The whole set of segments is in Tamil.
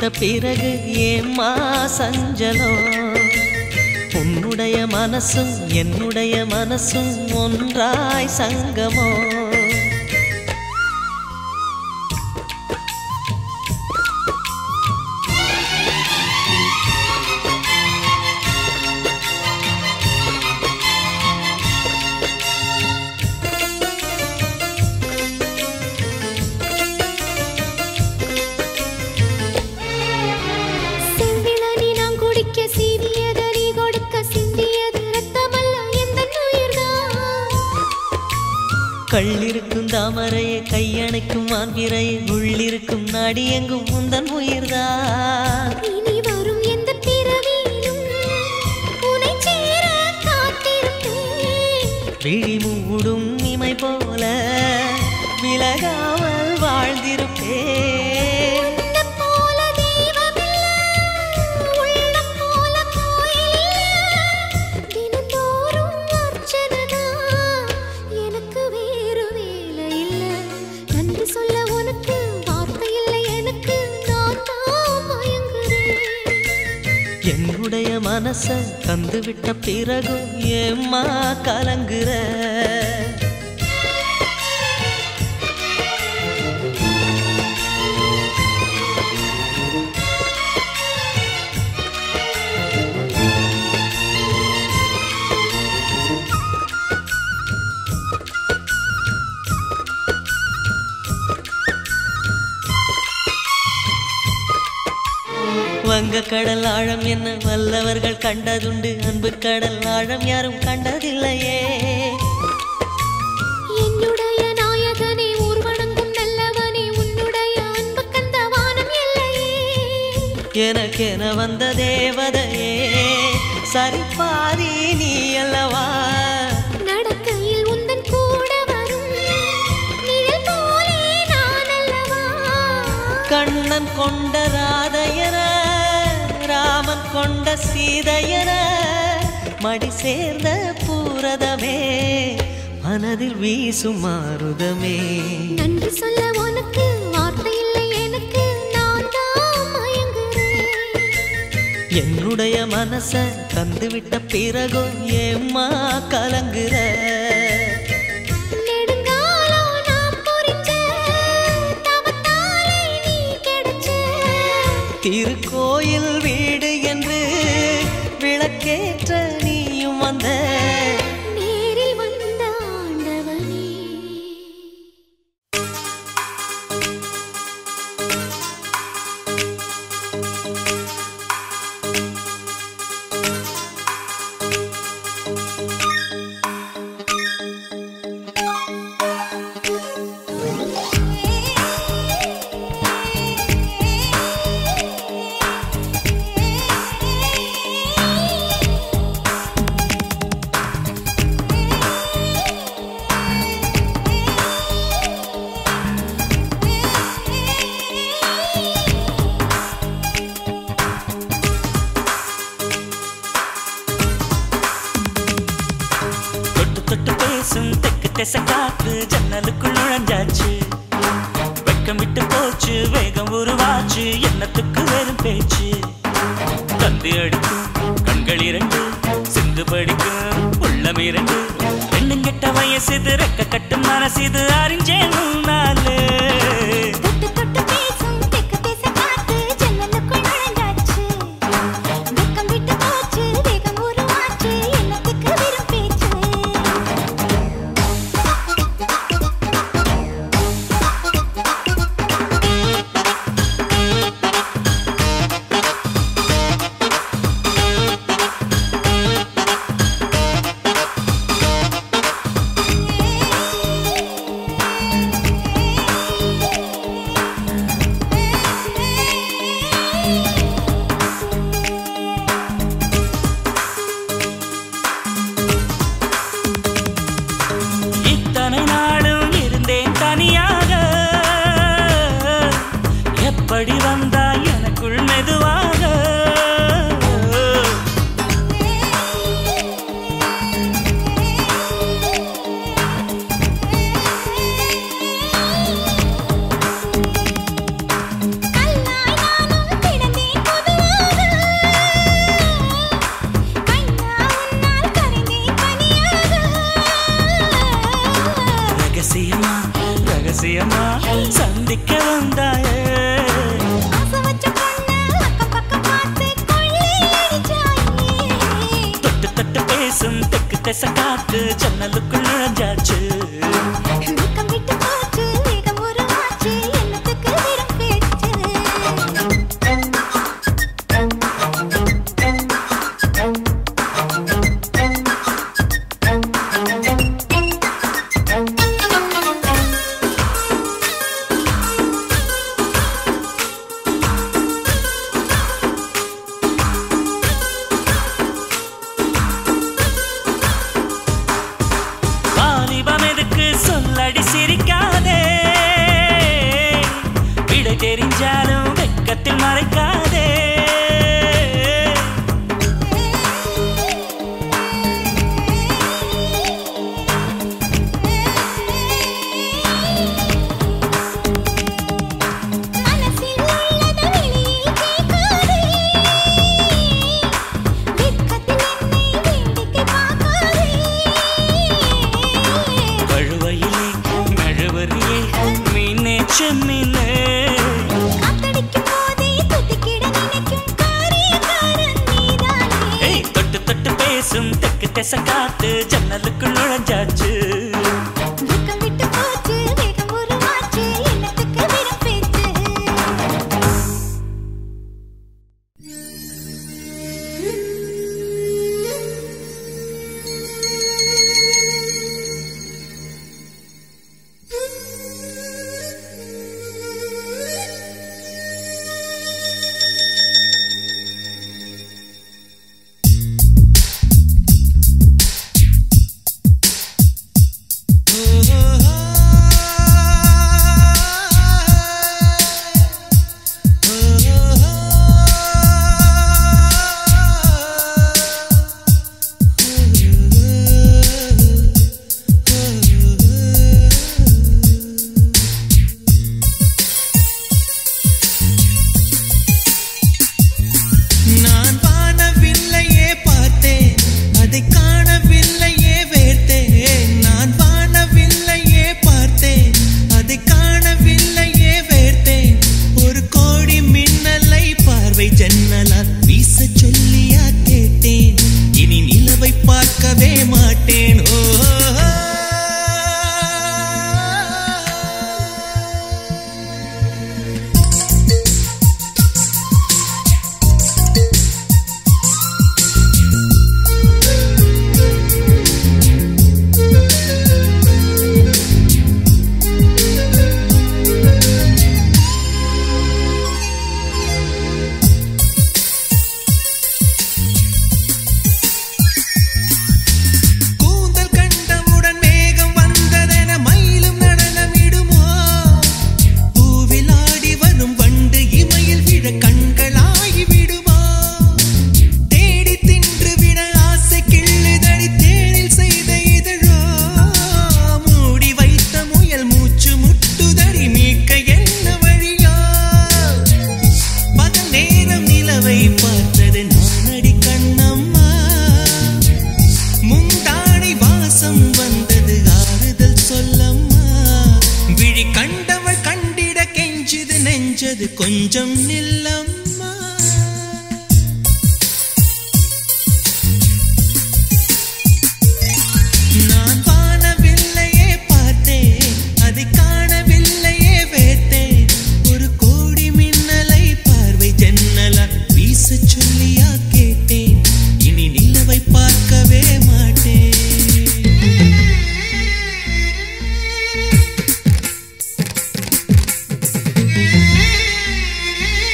பிறகு ஏம்மா சஞ்சலம் உன்னுடைய மனசும் என்னுடைய மனசும் ஒன்றாய் சங்கமோ செம்பிளனி நான் குடிக்க சீவியது நீ கொடுக்க சிந்தியது ரத்தமல்ல எந்தன் உயிர்தான் கள்ளிருக்கும் தாமரையை கையணைக்கும் மான்பிரையை உள்ளிருக்கும் நாடி எங்கும் முந்தன் உயிர்தான் இனி வரும் எந்த பிறவியிலும் உனை சேர காத்திருப்பேன் விழி மூடும் இமை போல விலகாமல் வாழ்ந்திருப்பேன் உன்னைப் போல தெய்வமில்ல, உள்ளம் போல கோயிலில்ல. தினந்தோறும் அர்ச்சனைதான், எனக்கு வேறு வேலை இல்ல. நன்றி சொல்ல உனக்கு வார்த்தை இல்லை எனக்கு நான் தான் மயங்குறேன் என்னுடைய மனச தந்துவிட்ட பிறகும் ஏம்மா கலங்குற வங்க கடல் ஆழம் என்ன வல்லவர்கள் கண்டதுண்டு அன்பு கடல் ஆழம் யாரும் கண்டதில்லையே என்னுடைய நாயகனே ஊர்வணங்கும் நல்லவனே உன்னுடைய அன்பு கந்த வானம் எல்லையே எனக்கென வந்த தேவதையே சரிபாதி நீ அல்லவா நடக்கையில் உந்தன் கூட வரும் நிழல் போலே நான் அல்லவா கண்ணன் கொண்ட ராதையர ராமன் கொண்ட சீதையர மடி சேர்ந்த பூரதமே மனதில் வீசும் மாறுதமே நன்றி சொல்ல உனக்கு வார்த்தை இல்லை எனக்கு நான் தான் மயங்குறேன் என்னுடைய மனச தந்துவிட்ட பிறகும் ஏம்மா கலங்குற நெடுங்காலம் நான் புரிஞ்ச தவத்தாலே நீ கிடைச்ச திருக்கோயில் வீடு என்று விளக்கேற்ற நீயும் வந்த நேரில் வந்த ஆண்டவனே தொட்டு தொட்டு பேசும் தெக்கு திச காத்து ஜன்னலுக்குள் நுழைஞ்சாச்சு வெக்கம் விட்டு போச்சு வேகம் உருவாச்சு எண்ணத்துக்கு வெறும் பேச்சு தந்தி அடிக்கும் கண்கள் இரண்டு சிந்து படிக்கும் உள்ளம் இரண்டு பெண்ணும் கெட்ட வயசுது ரெக்க கட்டும் மனசுது அறிஞ்சேன் நாலு தொட்டு தொட்டு பேசும் தெக்கு திச காத்து ஜன்னலுக்குள் நுழைஞ்சாச்சு வெக்கம் விட்டு போச்சு வேகம் உருவாச்சு எண்ணத்துக்கு வெறும் பேச்சு சந்திக்க வந்தாயே ஆசை வச்ச பொண்ணு அக்கம் பக்கம் பார்த்து கொள்ளை அடிச்சாயே தொட்டு தொட்டு பேசும் தெக்கு திசை காத்து ஜன்னலுக்குள் நுழைஞ்சாச்சு வெக்கம் விட்டு போச்சு வேகம் உருவாச்சு என்னத்துக்கு வெறும் பேச்சு வாலிபம் எதுக்கு சொல்லடி சிரிக்காதே விடை தெரிஞ்சாலும் வெக்கத்தில் மறைக்காதே மனசில் உள்ளத வெளியில் கேட்காதே வெட்கத்தில் என்னை வேடிக்கை பார்க்காதே வழுவையிலே நழுவறியே மீனே செம்மீனே காத்தடிக்கும் போதே துதிக்கிட நினைக்கும் காரியக்காரன் நீதானே ஏய் தொட்டு தொட்டு பேசும் தெக்கு திசை காத்து ஜன்னலுக்குள் நுழைஞ்சாச்சு வெக்கம் விட்டு போச்சு வேகம் உருவாச்சு என்னத்துக்கு வெறும் பேச்சு நான் வானவில்லையே பார்த்தேன் அதை காணவில்லையே வேர்த்தேன் நான் வானவில்லையே பார்த்தேன் அதை காணவில்லையே வேர்த்தேன் ஒரு கோடி மின்னலை பார்வை ஜன்னலால் வீச சொல்லியா கேட்டேன் இனி நிலவை பார்க்கவே மாட்டேன் ஓ கூந்தல் கண்டவுடன் மேகம் வந்ததென மயிலும் நடனமிடுமோ பூவில் ஆடி வரும் வண்டு இமையில் விழ கண்களாகி விடுமோ தேடி தின்று விட ஆசை கிள்ளுதடி தேனில் செய்த இதழோ மூடி வைத்த முயல் மூச்சு முட்டுதடி மீட்க என்ன வழியோ பகல் நேரம் நிலவை பார்த்தது நானடி கண்ணம்மா முந்தானை வாசம் வந்தது ஆறுதல் சொல்லம்மா விழி கண்டவள் கண்டிட கெஞ்சுது நெஞ்சது கொஞ்சம் நில்லம்மா நான் வானவில்லையே பார்த்தேன் அதை காணவில்லையே வேட்டேன் ஒரு கோடி மின்னலை பார்வை ஜன்னலா வீச சொல்லியா கேட்டேன் இனி நிலவை பார்க்கவே மாட்டேன் ஆ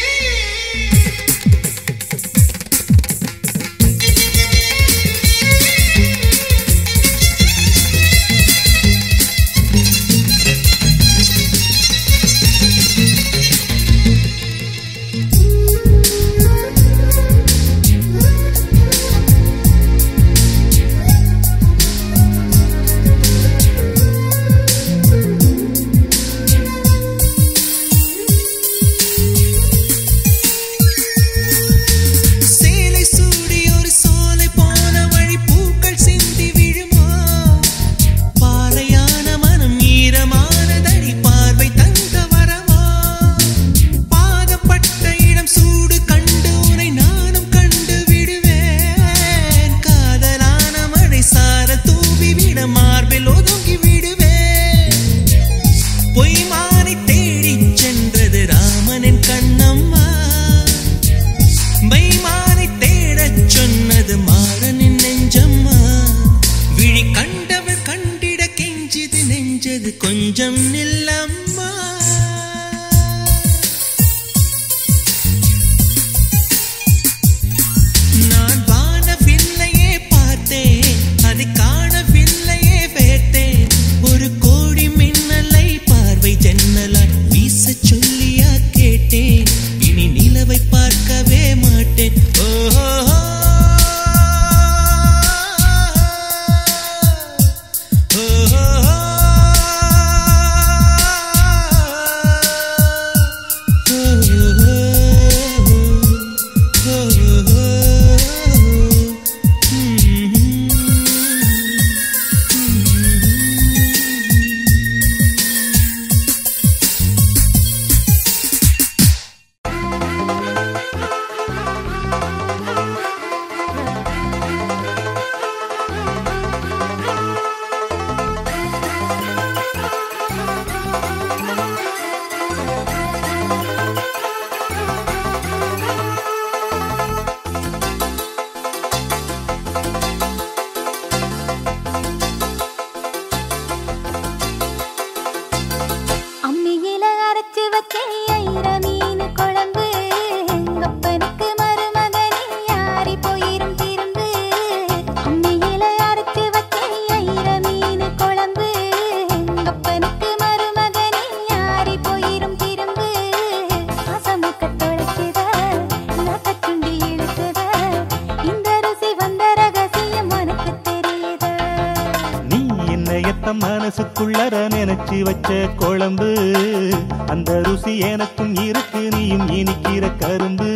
முத்தம் மனசுக்குள்ளர நினைச்சு வச்ச குழம்பு அந்த ருசி எனக்கும் இருக்கு நீயும் இனிக்கிற கரும்பு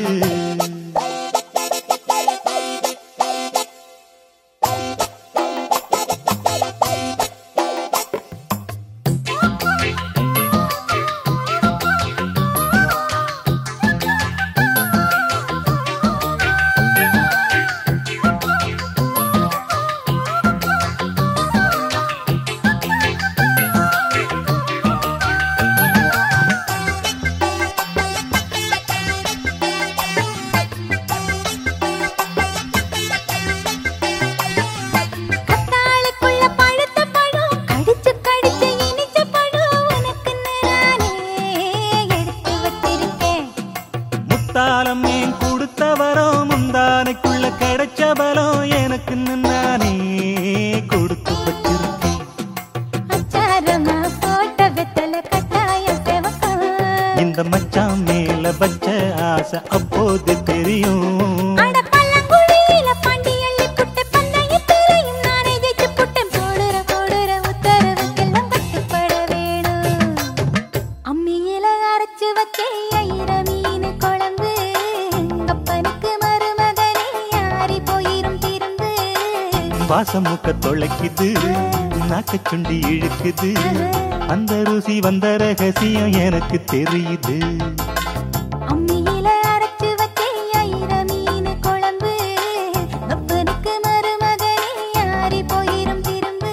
கத்தாழைக்குள்ள பழுத்த பழம் கடிச்சு கடிச்சு இனிச்ச பழம் உனக்குன்னு நானே எடுத்து வச்சிருக்கேன் முத்தாலம் ஏன் கொடுத்த வரம் முந்தானைக்குள்ள கிடைச்ச பலம் எனக்கு நானே கொடுத்து வச்சிருக்கேன் அச்சாரமா போட்ட வெத்தல கட்டாயம் செவக்கும் இந்த மச்சான் மேல வச்ச ஆசை அப்போது தெரியும் அட பல்லங்குழியில பாண்டி அள்ளி புட்டு பந்தயத்திலையும் நானே ஜெயிச்சு புட்டேன் போடுற போடுற உத்தரவுக்கெல்லாம் கட்டுப்பட வேணும் அம்மியில அரைச்சு வச்சே ஐர மீன் குழம்பு அப்பனுக்கு மருமகனே யாரி போயிரும் திரும்பு வாசம் முக்க தொலைக்குது நாக்கு சுண்டி இழுக்குது அந்த ருசி வந்த ரகசியம் எனக்கு தெரியுது அம்மியில அரைச்சு வச்சே ஐர மீன் குழம்பு அப்பனுக்கு மருமகனே யாரி போயிரும் திரும்பு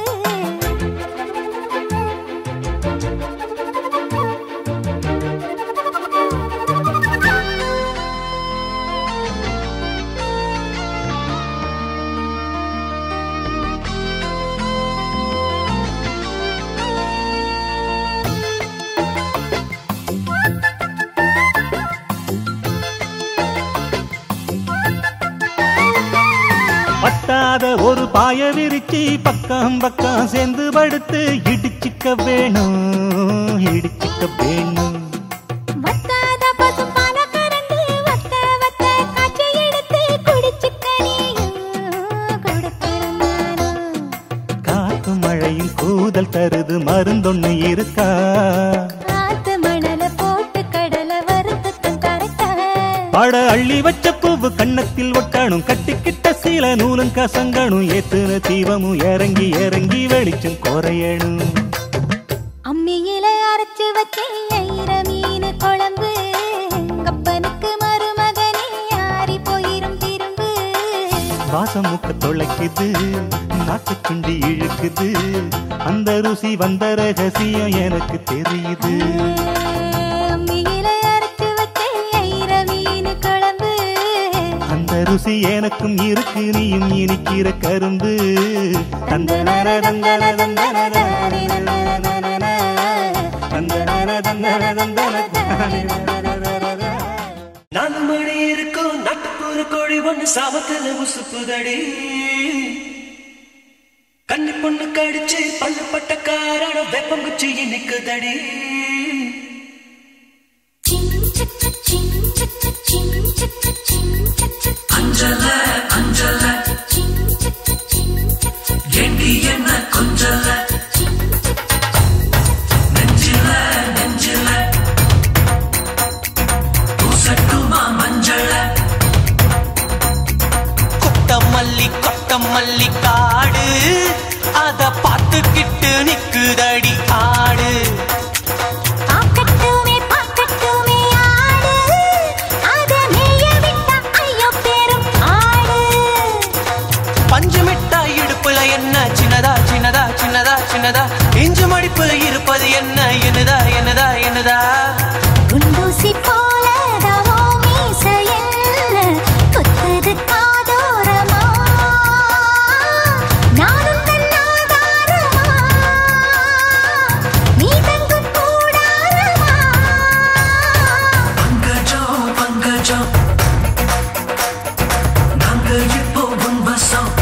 பத்தாத ஒரு பாய விரிச்சு பக்கம் பக்கம் சேர்ந்து படுத்து இடிச்சுக்க வேணும் இடிச்சுக்க வேணும் வத்தாத பசும்பால கறந்து வத்த வத்த காய்ச்சி எடுத்து குடிச்சுக்க நீயும் கொடுக்கணும் நானும். காத்து மழையும் கூதல் தருது மருந்தொன்னு இருக்கா ஆத்து மணல போட்டு கடலை வறுத்துட்டும் கரைத்தா. பட அள்ளி வச்ச பூவு கன்னத்தில் ஒட்டணும் கட்டிக்கிட்ட சீல நூலும் கசங்கணும் ஏத்துன தீபமும் இறங்கி இறங்கி வெளிச்சம் குறையணும் அம்மியில அரைச்சு வச்சே ஐர மீன் குழம்பு அப்பனுக்கு மருமகனே யாரி போயிரும் திரும்பு வாசம் முக்க தொலைக்குது நாக்கு சுண்டி இழுக்குது அந்த ருசி வந்த ரகசியம் எனக்கு தெரியுது அம்மியில அரைச்சு வச்சே ஐர மீன் குழம்பு அந்த ருசி எனக்கும் இருக்கு நீயும் இனிக்கிற கரும்பு தந்தனர தந்தன தந்தன தானே நனனனனன. தந்தனர தந்தன தந்தன தானே நனனனனன. நான் மணி இருக்கும் நாட்டுப்புற கோழி ஒண்ணு சாபத்துல உசுப்புதடி கண்ணி பொண்ணு கடிச்சு பல்லு பட்ட காரணம் வெப்பங்குச்சி நிக்குதடி அஞ்சல அஞ்சல ஏண்டி என்ன கொஞ்சல நெஞ்சில நெஞ்சில பூசட்டுமா மஞ்சள கொத்தமல்லி கொத்தமல்லி காடு அத பார்த்துக்கிட்டு நிக்குதடி ஆடு பாக்கட்டுமே பாக்கட்டுமே ஆடு அத மேய விட்டா ஐயோ பெரும் ஆடு பஞ்சு மிட்டாய் இடுப்புல என்ன சின்னதா சின்னதா சின்னதா சின்னதா இஞ்சு மடிப்புல இருப்பது என்ன என்னதா என்னதா என்னதா குண்டூசி போல தவோ மீசையல்ல கொத்தது காதோரமா நானும் தன்னாதாரமா நீ தங்கும் கூடாரமா பங்கஜம் பங்கஜம் நாங்க இப்போ உன்வசம்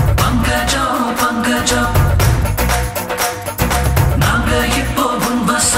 பங்கஜம் பங்கஜம் நாங்க இப்போ உன்வசம்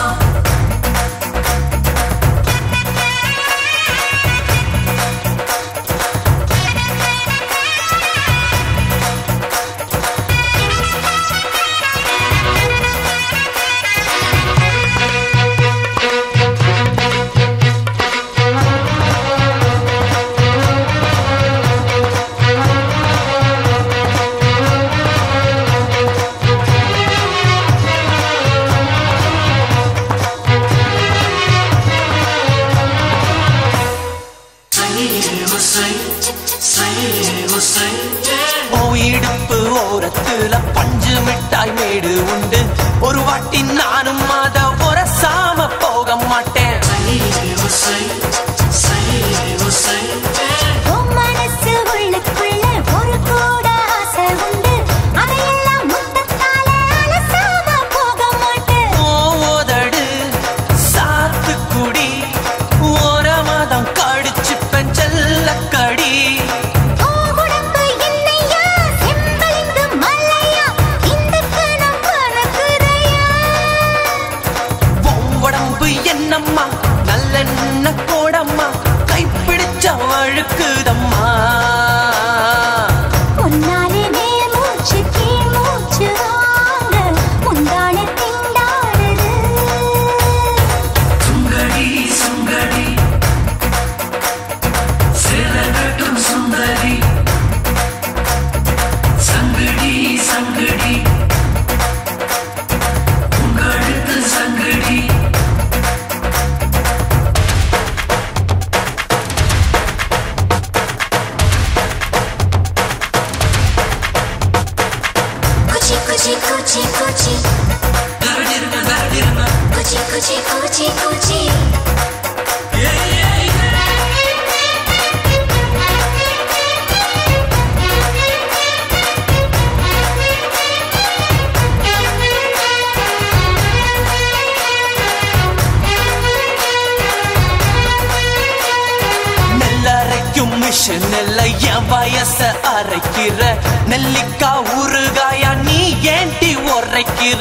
ஓ இடுப்பு ஓரத்துல பஞ்சு மிட்டாய் மேடு உண்டு ஒரு வாட்டி நானும் அத உரசாம போக மாட்டேன் உன் மனசு உள்ளுக்குள்ள ஒரு கூட ஆசை உண்டு அதையெல்லாம் முத்தத்தால அலசாம போக மாட்டேன் ஓ உதடு சாத்துக்குடி ஓரமாதம் கடிச்சு பெஞ்சல்லக்கடி ஓ உடம்பு என்னையா செம்பளிந்து மலையா இந்த கணம் கணக்குதையா உன் உடம்பு என்னம்மா நல்லெண்ண கோடம்மா கைப்பிடிச்ச வழுக்குதம்மா உன்னாலே மேல் மூச்சு கீழ் மூச்சு வாங்க முந்தானை திண்டாடுது Cuchi cuchi cuchi cuchi Cuchi cuchi cuchi cuchi நெல்லரைக்கும் மிஷின் இல்ல என் வயச அரைக்கிற நெல்லிக்கா ஊறுகாயா நீ ஏண்டி உரைக்கிற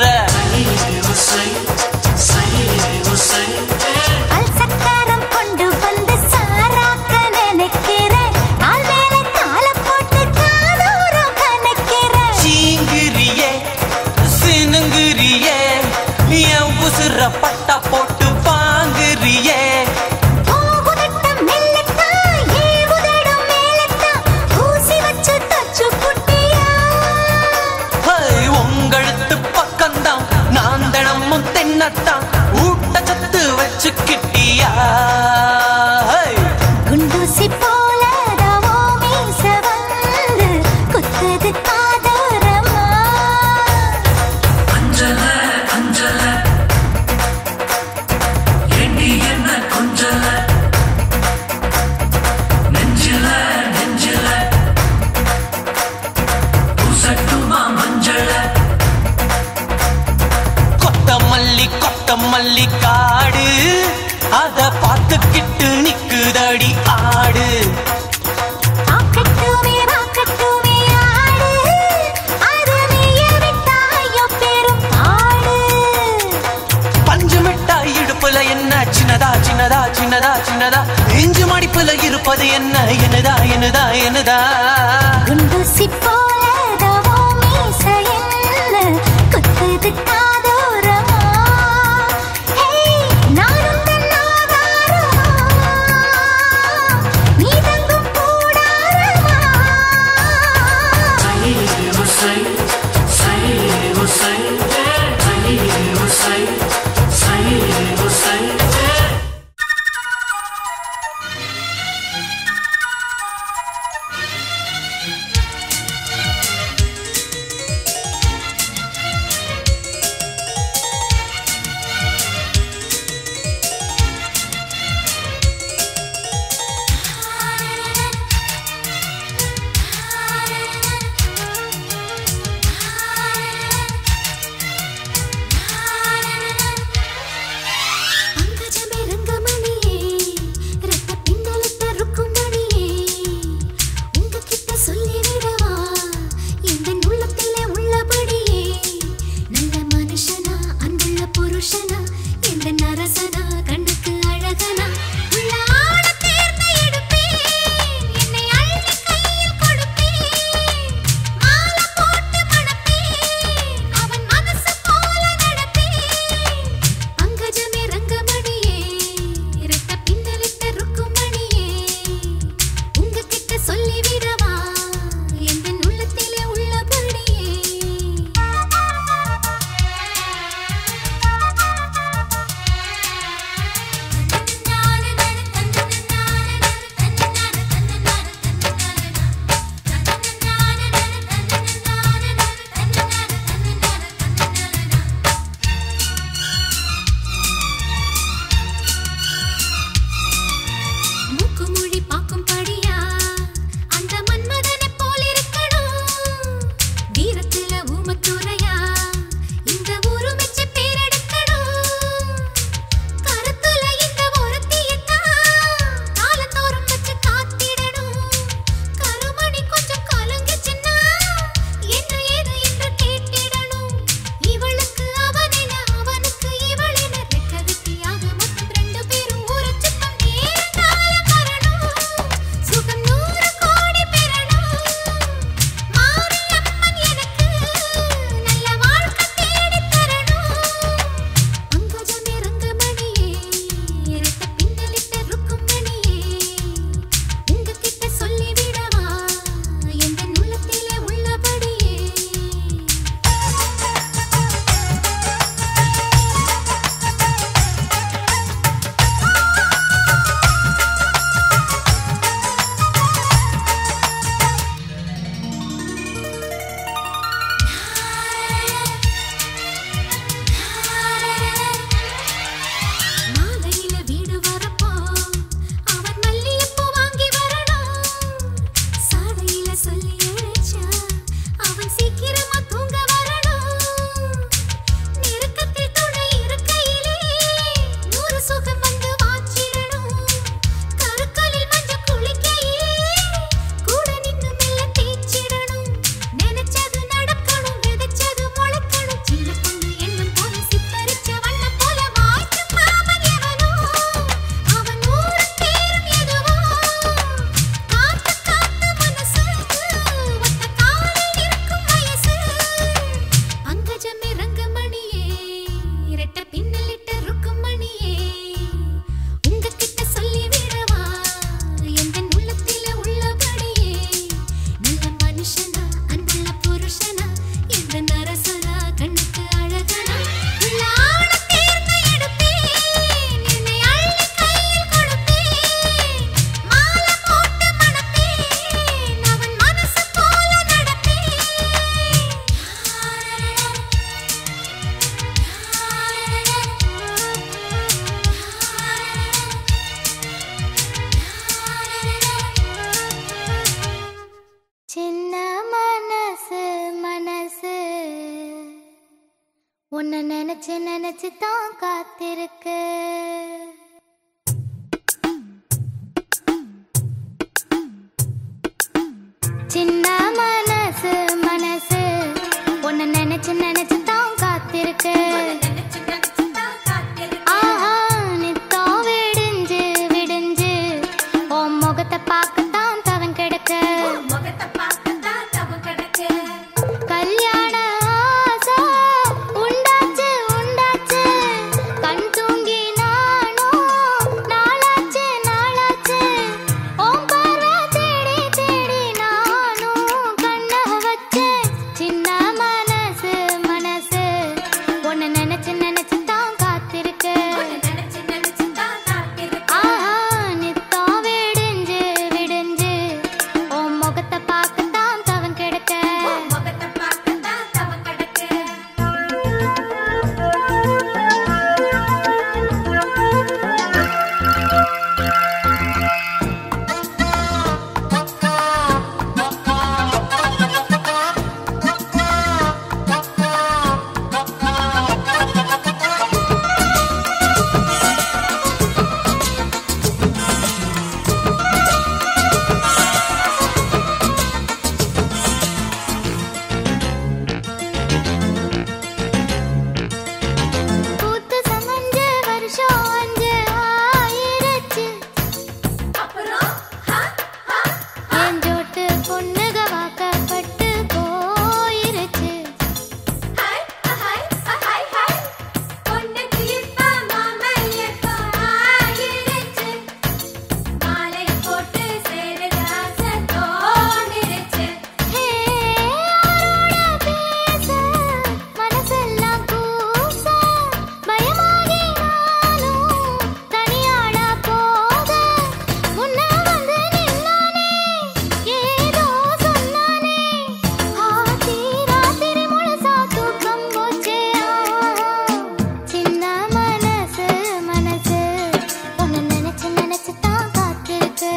அல்சக்காரம் கொண்டு வந்து சாராக்க நினைக்கிறேன் கால் மேல கால போட்டு காதோரம் கணக்கிறேன் சீங்கிரியே சினுங்கிரியே என் உசுர பட்டா போட்டு வாங்குறியே உதட்டம் மெல்லத்தான், ஏ உதடும் மேலத்தான், ஊசி வச்சு தச்சு புட்டியா? ஹை, உங்கழுத்து பக்கம்தான் நான் தினமும் தென்னத்தான் ஊட்டச்சத்து வச்சுக்கிட்டியா ஹை, குண்டூசி போலதான் உன் மீச வந்து குத்துது காதோரமா. கொத்தமல்லி கொத்தமல்லி காடு அத பார்த்துக்கிட்டு நிக்குதடி ஆடு ஆக்கட்டுமே, வாக்கட்டுமே ஆடு. அது மேய விட்டா ஐயோ பெரும் பாடு. பஞ்சு மிட்டாய் இடுப்புல என்ன சின்னதா சின்னதா சின்னதா சின்னதா இஞ்சு மடிப்புல இருப்பது என்ன என்னதா என்னதா என்னதா குண்டூசி போலதான் உன் மீச என்ன குத்துது காதோரமா. ஹேய், நானும் தன் ஆதாரமா. நீ தங்கும் கூடாரமா. பங்கஜமே ரங்கமணியே ரத்த பின்னலுத்த ருக்குமணியே உங்ககிட்ட சொல்லிவிடவா எந்த உள்ளத்திலே உள்ளபடியே நல்ல மனுஷனா அன்புள்ள புருஷனா எந்த நரசனா கண்ணுக்கு அழகனா உள்ள ஆழ தேர்ந்த எடுப்பேன் என்னை அள்ளி கையில் கொடுப்பேன் மாலை போட்டு மணப்பேன் அவன் மனசு போல நடப்பேன் பங்கஜமே ரங்கமணியே இரட்ட பின்னலிட்ட ருக்குமணியே உங்ககிட்ட சொல்லிவிடவா உன்னை நினைச்சு நினைச்சு தான் காத்திருக்கு சின்ன மனசு மனசு உன்னை நினைச்சு நினைச்சு தான் காத்திருக்கு ஆஹா நித்தம் விடிஞ்சு விடிஞ்சு உன் முகத்தை பார்க்கத்தான் தவன் கிடக்க கல்யாண ஆசை உண்டாச்சு உண்டாச்சு கண் தூங்கி நானும் நாளாச்சு நாளாச்சு உன் பார்வை தேடி தேடி நானும் கண்ண வச்சேன் சின்ன மனசு மனசு உன்னை நினைச்சு நினைச்சு தான் காத்திருக்கு ஆஹா நித்தம் விடிஞ்சு விடிஞ்சு உன் முகத்தை பார்க்கத்தான் தவன் கிடக்க பூத்து சமஞ்ச வருஷம் அஞ்சு ஆயிருச்சு என் ஜோட்டு பொண்ணுக வாக்கப்பட்டு போயிருச்சு ஹே, யாரோட பேச மனசெல்லாம் கூச பயமாகி நானும் தனியாடா போக முன்ன வந்து நின்னானே ஏதோ சொன்னானே ஆத்தி ராத்திரி முழுசா தூக்கம் போச்சே சின்ன மனசு மனசு உன்னை நினைச்சு நினைச்சு தான் காத்திருக்கு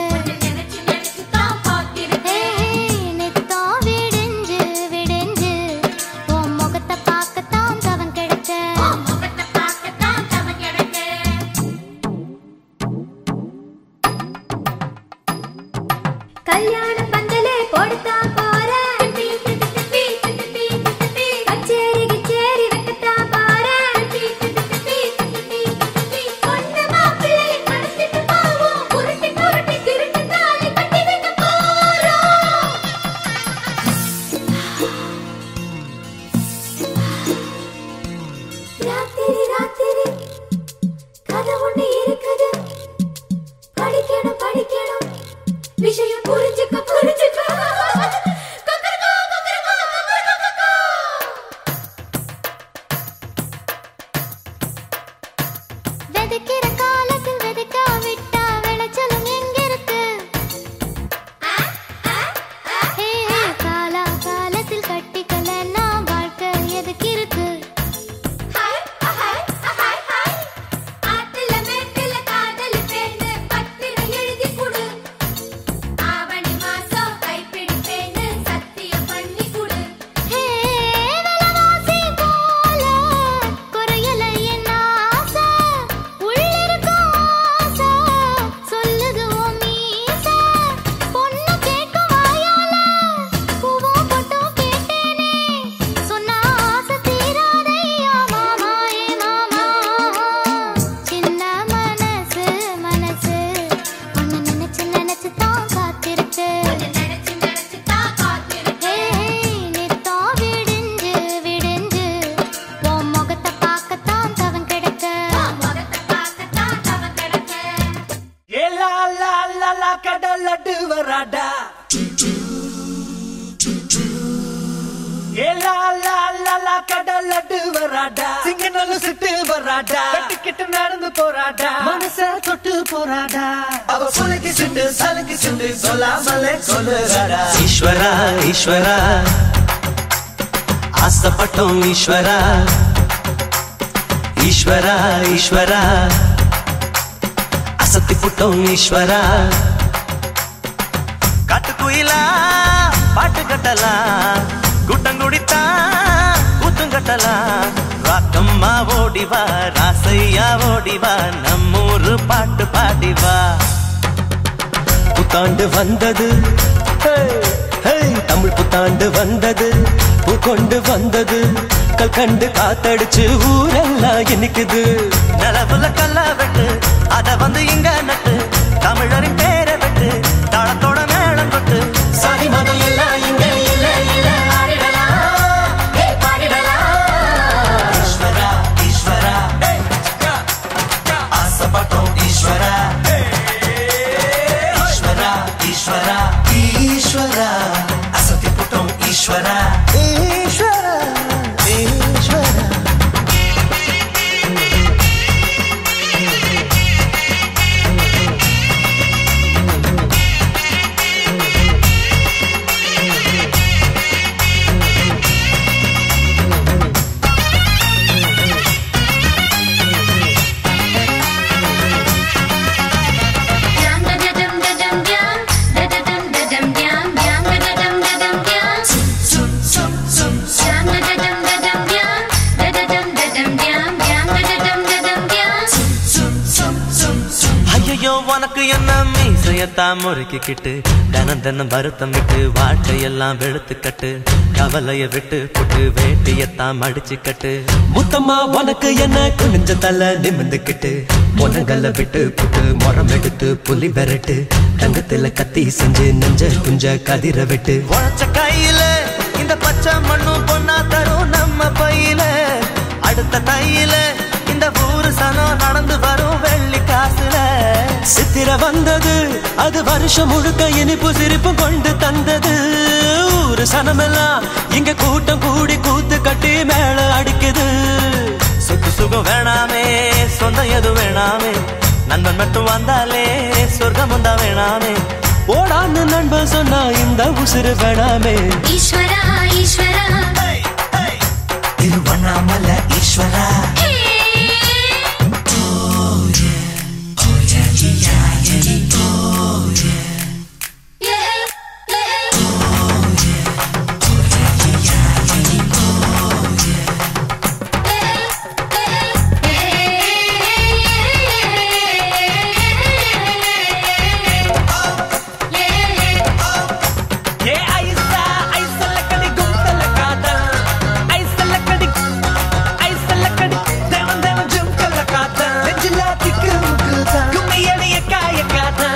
ஏய், நித்தம் விடிஞ்சு விடிஞ்சு உன் முகத்தை பார்க்கத்தான் தவன் கிடைச்ச கல்யாண பந்தலே போடத்தான் போறேன் கச்சேரி கிச்சேரி வைக்கத்தான் போறேன் பொண்ணு மாப்பிள்ளை நடத்திட்டு போவோம் உருட்டி புரட்டி திருட்டு தாலி கட்டி வைக்க போறோம் ராத்திரி ராத்திரி கதை ஒண்ணு இருக்குது படிக்கணும் படிக்கணும் விஷயம் புரிஞ்சுக்க புரிஞ்சுக்க கொக்கரக்கோ, கொக்கரக்கோ, கொக்கரக்கோ, கொக்கரக்கோ. விதைக்கிற காலத்தில் விதைக்காவிட்டா விளைச்சலும் எங்கிருக்கு ஹே, ஹே, காலா காலத்தில் கட்டிக்கலன்னா வாழ்க்கை எதுக்கு இருக்கு ஹாய், ஹாய், ஹாய், ஹாய். ஆத்துல மேட்டுல காதல் பேர்ந்து பத்திரம் எழுதி கொடு. ஆவணி மாசம் கைப்பிடிப்பேன்னு சத்தியம் பண்ணி கொடு. ஹே, விலைவாசி போல குறையல என் ஆசை. உள்ளிருக்கும் ஆசை சொல்லுது உன் மீசை. பொண்ணு கேட்கும் வாயால பூவும் பொட்டும் கேட்டேனே. சொன்ன ஆசை தீராதையா மாமா, ஏ மாமா. சின்ன மனசு மனசு உன்னை நினைச்சு நினைச்சு தான் காத்திருக்கு நினைச்சு நினைச்சு தான் காத்திருக்கேன். ஏய், நித்தம் விடிஞ்சு விடிஞ்சு உன் முகத்தை பார்க்கத்தான் தவன் கிடக்க முகத்தை பார்க்கத்தான் தவம் கிடக்க ஏ லா லா லா லா கடல் லட்டு வராடா ஏ லா லா லா லா கடல் லட்டு வராடா சிங்கனல் சிட்டு வராடா கட்டிக்கிட்டு நடந்து போறாடா மனச தொட்டு போறாடா அவ சொலக்கி சிண்டு சலக்கி சிண்டு சொல்லாமலே சொல்லுறாடா ஈஸ்வரா ஈஸ்வரா ஆசைப்பட்டோம் ஈஸ்வரா ஈஸ்வரா ஈஸ்வரா அசத்தி புட்டோம் ஈஸ்வரா காட்டுக்குயிலா பாட்டு கட்டலாம் கூட்டம் குடித்தா கூத்தும் கட்டலாம் வா ராக்கம்மா ஓடிவா ராசையா ஓடிவா நம்மூரு பாட்டு பாடிவா புத்தாண்டு வந்தது ஹே, ஹே, தமிழ் புத்தாண்டு வந்தது பூ கொண்டு வந்தது கல் கண்டு காத்தடிச்சு ஊரெல்லாம் இனிக்குது நிலவுல கல்ல வெட்டு அத வந்து இங்க நட்டு தமிழரின் பேரை வெட்டு தாளத்தோட மேளம் கொட்டு சாதி மதம் எல்லாம் இங்க இல்ல இல்ல ஈஸ்வரா ஈஸ்வரா ஆசைப்பட்டோம் ஈஸ்வரா ஈஸ்வரா ஈஸ்வரா ஈஸ்வரா அசத்திப்பட்டோம் ஈஸ்வரா ஈஸ்வரா ஈஸ்வரா ஐயோ உனக்கு என்ன மீசையத்தான் முறுக்கிக்கிட்டு தினம் தினம் வருத்தம் விட்டு வாழ்க்கையெல்லாம் வெளுத்து கட்டு கவலைய விட்டு புட்டு வேட்டியத்தான் மடிச்சு கட்டு முத்தம்மா உனக்கு என்ன குனிஞ்ச தலை நிமிந்துக்கிட்டு முனங்கல்ல விட்டு புட்டு முறம் எடுத்து புலி பெரட்டு தங்கத்துல கத்தி செஞ்சு நெஞ்ச குஞ்ச கதிர விட்டு உழைச்ச கையில இந்த பச்சை மண்ணும் பொண்ணா தரும் நம்ம பையில அடுத்த தையில இந்த ஊரு சனம் நடந்து வரும் வெள்ளி காசுல சித்திர வந்தது அது வருஷம் முழுக்க இனிப்பு சிரிப்பு கொண்டு தந்தது ஊரு சனமெல்லாம் இங்க கூட்டம் கூடி கூத்து கட்டி மேல அடிக்குது சொத்து சுகம் வேணாமே சொந்தம் எது வேணாமே நண்பன் மட்டும் வந்தாலே சொர்க்கம் வந்தா வேணாமே ஓடான்னு நண்பன் சொன்னா இந்த உசுறு வேணாமே ஈஸ்வரா ஈஸ்வரா திருவண்ணாமல ஈஸ்வரா ஹே யே யே ஏ ஐசா ஐசல்லக்கடி கும்தலக்காதா ஐசல்லக்கடி ஐசல்லக்கடி தேவன் தேவன் ஜும்கலக்காதா நெஞ்சில திக்கு முக்குதா கும்மியடிய காயக்காதா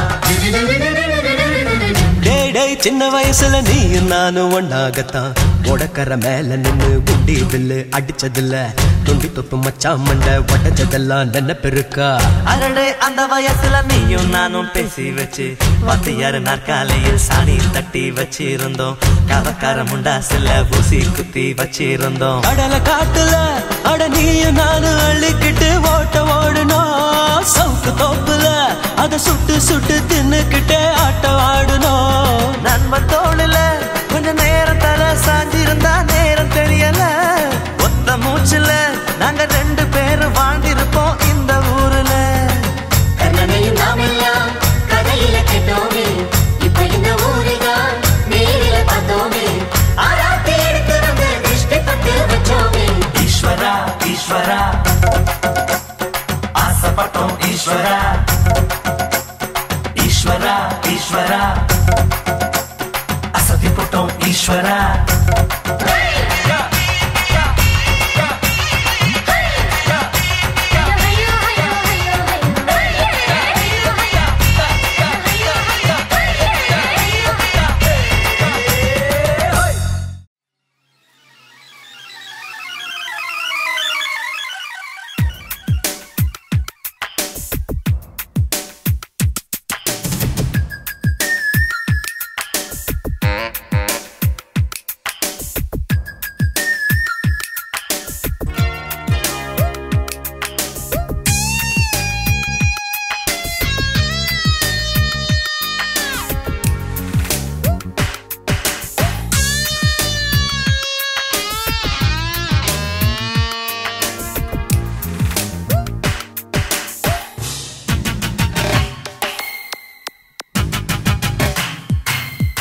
டேய் டேய் சின்ன வயசுல நீயும் நானும் ஒன்னாகத்தான் உடக்கற மேல நின்னு குண்டி வில்லு அடிச்சதில்ல துண்டி தொப்பு மச்சான் மண்ட உடச்சதெல்லாம் நினைப்பிருக்கா அரடே அந்த வயசுல நீயும் நானும் பேசி வச்சு வாத்தியாரு நாற்காலையில் சாணி தட்டி வச்சிருந்தோம் கவக்கார முண்டாசுல ஊசி குத்தி வச்சிருந்தோம் கடலை காட்டுல அட நீயும் நானும் அள்ளிக்கிட்டு ஓட்ட ஓடணும் சவுக்கு தோப்புல அத சுட்டு சுட்டு தின்னுக்கிட்டே ஆட்டம் ஆடணும் நண்பன் தோளுல கொஞ்ச நேரம் தலை சாஞ்சிருந்தா நேரம் தெரியல ஒத்த மூச்சுல நாங்க ரெண்டு பேரும் வாழ்ந்திருப்போம் இந்த ஊருல கண்ணனையும் நாமெல்லாம் கதையில கேட்டோமே இப்ப இந்த ஊரிதான் நேரில பார்த்தோமே ஆராத்தி எடுத்து வந்து திருஷ்டி பட்டு வச்சோமே ஈஸ்வரா ஈஸ்வரா ஆசைப்பட்டோம் ஈஸ்வரா ஈஸ்வரா ஈஸ்வரா அசதிப்பட்டோம் ஈஸ்வரா ஐயோ ஐயோ ஐயோ ஐயோ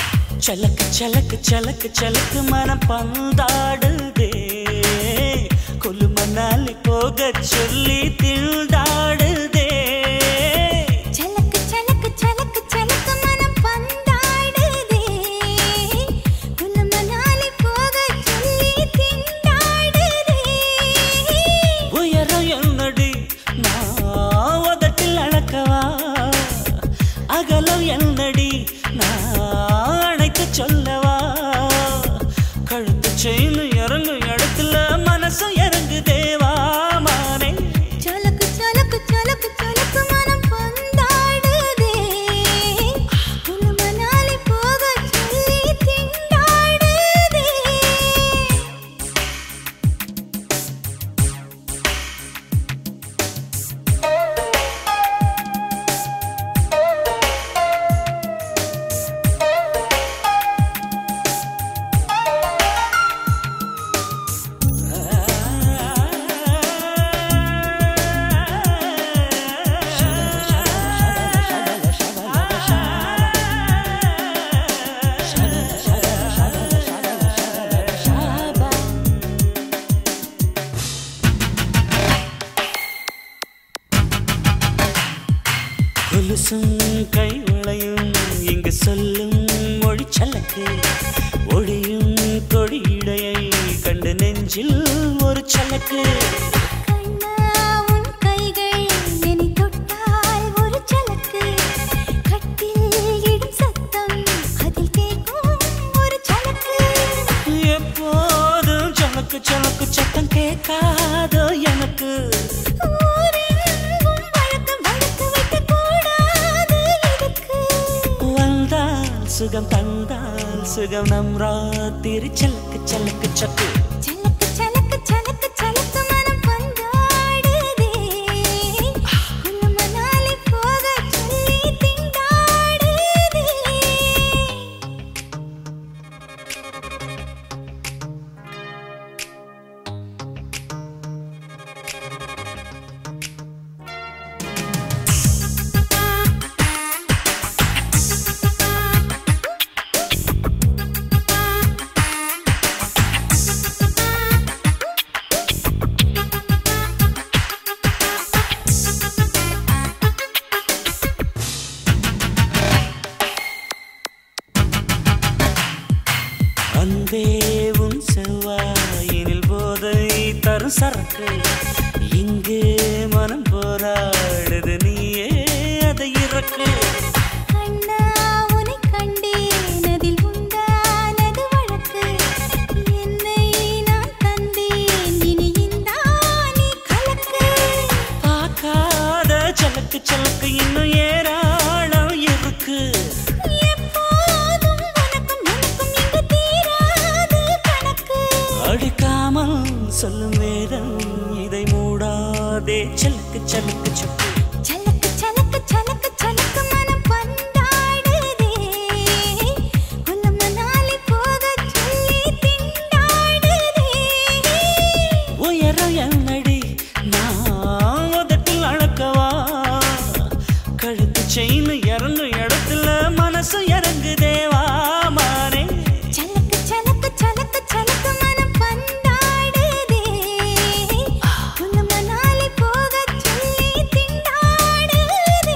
சலக்கு சலக்கு சலக்கு சலக்கு மனம் பந்தாடுதே கொல்லு மணாலி போக சொல்லி திண்டாடுதே சலக்கு சலக்கு சலக்கு சலக்கு மனம் பந்தாடுதே குல்லு மணாலி போக சொல்லி திண்டாடுதே உயரம் என்னடி நான் உதட்டில் அளக்கவா அகலம் என்னடி நான் அணைத்து சொல்லவா கழுத்து செயின் இறங்கு இடத்துல மனசும் இறங்கு தேவா மானே சலக்கு சலக்கு சலக்கு சலக்கு மனம் பந்தாடுதே குல்லு மணாலி போக சொல்லி திண்டாடுதே கொலுசும் கை வளையும் இங்கு சொல்லும் மொழி சலக்கு ஒளியும் கொடியிடையை கண்டு நெஞ்சில் ஒரு சலக்கு கண்ணா உன் கைகள் என்னை தொட்டால் ஒரு சலக்கு கட்டில் இடும் சத்தம் அதில் கேட்கும் ஒரு சலக்கு எப்போதும் சலக்கு சலக்கு சத்தம் கேட்காதோ எனக்கு ஊரெங்கும் வழக்கு வழக்கு வைக்கக் கூடாது எதுக்கு வந்தால் சுகம் தந்தால் சுகம் நம் ராத்திரி சலக்கு சலக்கு சக்கு சலக்கு சலக்கு சலக்கு சலக்கு மனம் பந்தாடுதே குல்லு மணாலி போக சொல்லி திண்டாடுதே அன்பே உன் செவ்வாயினில் போதை தரும் சரக்கு இங்கே மனம் போராடுது நீயே அதை இறக்கு கண்ணா உனை கண்டேன் அதில் உண்டானது வழக்கு என்னை நான் தந்தேன் இனி இந்தானி கலக்கு பார்க்காத சலக்கு சலக்கு இன்னும் ஏராளம் இருக்கு எப்போதும் உனக்கும் எனக்கும் இங்கு தீராது கணக்கு அடிக்காமல் சொல்லும் வேதம் இதை மூடாதே சலக்கு சலக்கு சக்கு சலக்கு சலக்கு சலக்கு சலக்கு மனம் பந்தாடுதே குல்லு மணாலி போக சொல்லி திண்டாடுதே உயரம் என்னடி நான் உதட்டில் அளக்கவா கழுத்து செயின் இறங்கு இடத்துல மனசு இறங்கு தேவா மானே சலக்கு சலக்கு சலக்கு சலக்கு மனம் பந்தாடுதே குல்லு மணாலி போக சொல்லி திண்டாடுதே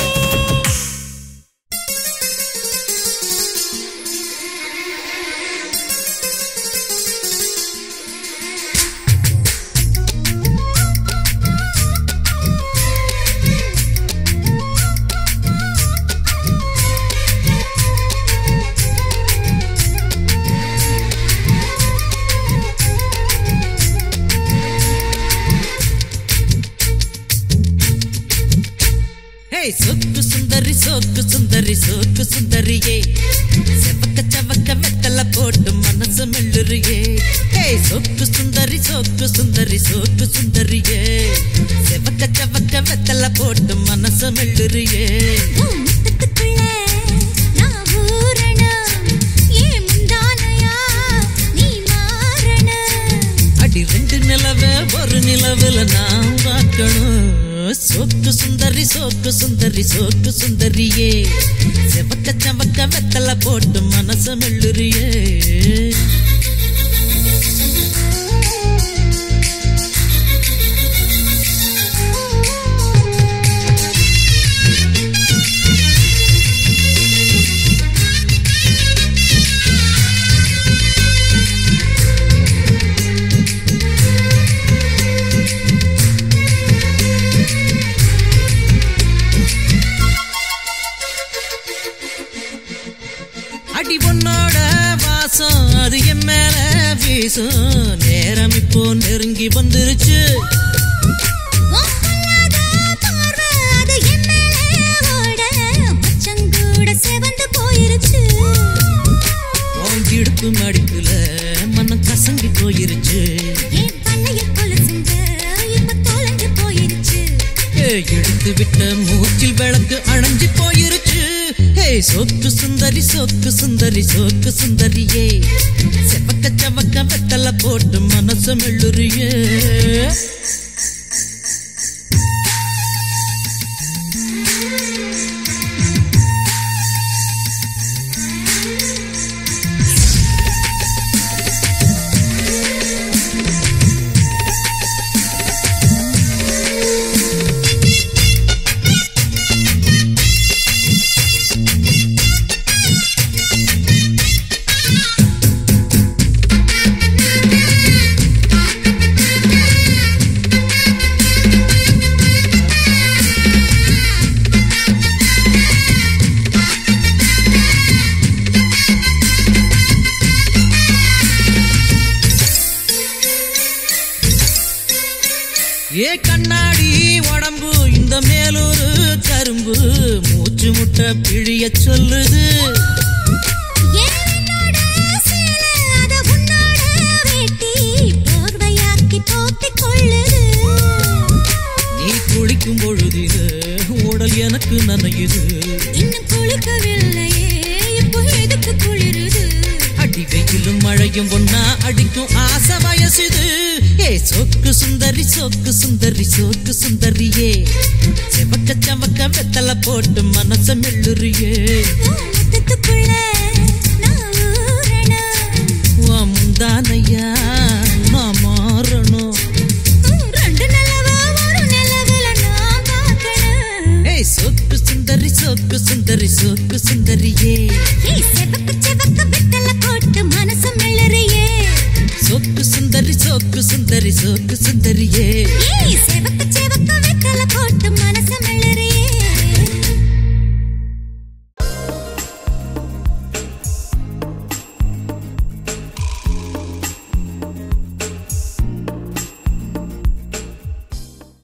ஹே சொக்கு சுந்தரி சோக்கு சுந்தரி சோக்கு சுந்தரியே செவக்க செவக்க வெத்தல போட்டு மனசு மெல்லுறியே ஹே சொக்கு சுந்தரி சோக்கு சுந்தரி சோக்கு சுந்தரியே செவக்க செவக்க வெத்தல போட்டு மனசு மெல்லுறியே முத்துக்குள்ள நான் ஊறணும் ஏன் முந்தானையா நீ மாறணும் அடி ரெண்டு நிலவே ஒரு நிலவுல நான் பார்க்கணும் சோக்கு சுந்தரி சோக்கு சுந்தரி சோக்கு சுந்தரியே செவக்க செவக்க வெத்தல போட்டு மனச மெல்லுறியே வீசும் நேரம் இப்போ நெருங்கி வந்துருச்சு ஒப்பல்லாத பார்வை அது என் மேலே ஓட மச்சங்கூட செவந்து போயிருச்சு உன் இடுப்பு மடிப்புல மனம் கசங்கி போயிருச்சு என் பல்லையில் கொலுசுங்க இப்ப தொலைஞ்சு போயிருச்சு ஏ, எடுத்து விட்ட மூச்சில் விளக்கு அணைஞ்சு போயிருச்சு ஹே சொக்கு சுந்தரி சொக்கு சுந்தரி சொக்கு சுந்தரியே செவக்க செவக்க வெத்தல போட்டு மனச மெல்லுறியே ஏ கண்ணாடி உடம்பு இந்த மேலூரு கரும்பு மூச்சு முட்டை பிழிய சொல்லுது ஏன் என்னோட சேலை அத உன்னோட வேட்டி போர்வையாக்கி போத்திக் கொள்ளுது நீ குளிக்கும் பொழுதில உடல் எனக்கு நனையுது இன்னும் குளிக்கவில்லையே இப்போ எதுக்கு குளிருது அடி வெயிலும் மழையும் ஒன்னா அடிக்கும் ஆசை வயசுது ஏ சொக்கு சுந்தரி சொக்கு சுந்தரி சொக்கு சுந்தரியே செவக்க செவக்க வெத்தல போட்டு மனச மெல்லுறியே உன் முத்தத்துக்குள்ள நான் ஊறணும் உன் முந்தானையா நான் மாறணும் உன் ரெண்டு நிலவ ஒரு நிலவுல நான் பார்க்கணும் ஏய் சொக்கு சுந்தரி சொக்கு சுந்தரி சொக்கு சுந்தரியே ஏய் செவக்கு செவக்கு பித்தல போட்டு மனசு மெல்லறியே சொக்கு சுந்தரி சொக்கு சுந்தரி சொக்கு சுந்தரியே ஏய் செவக்கு செவக்கு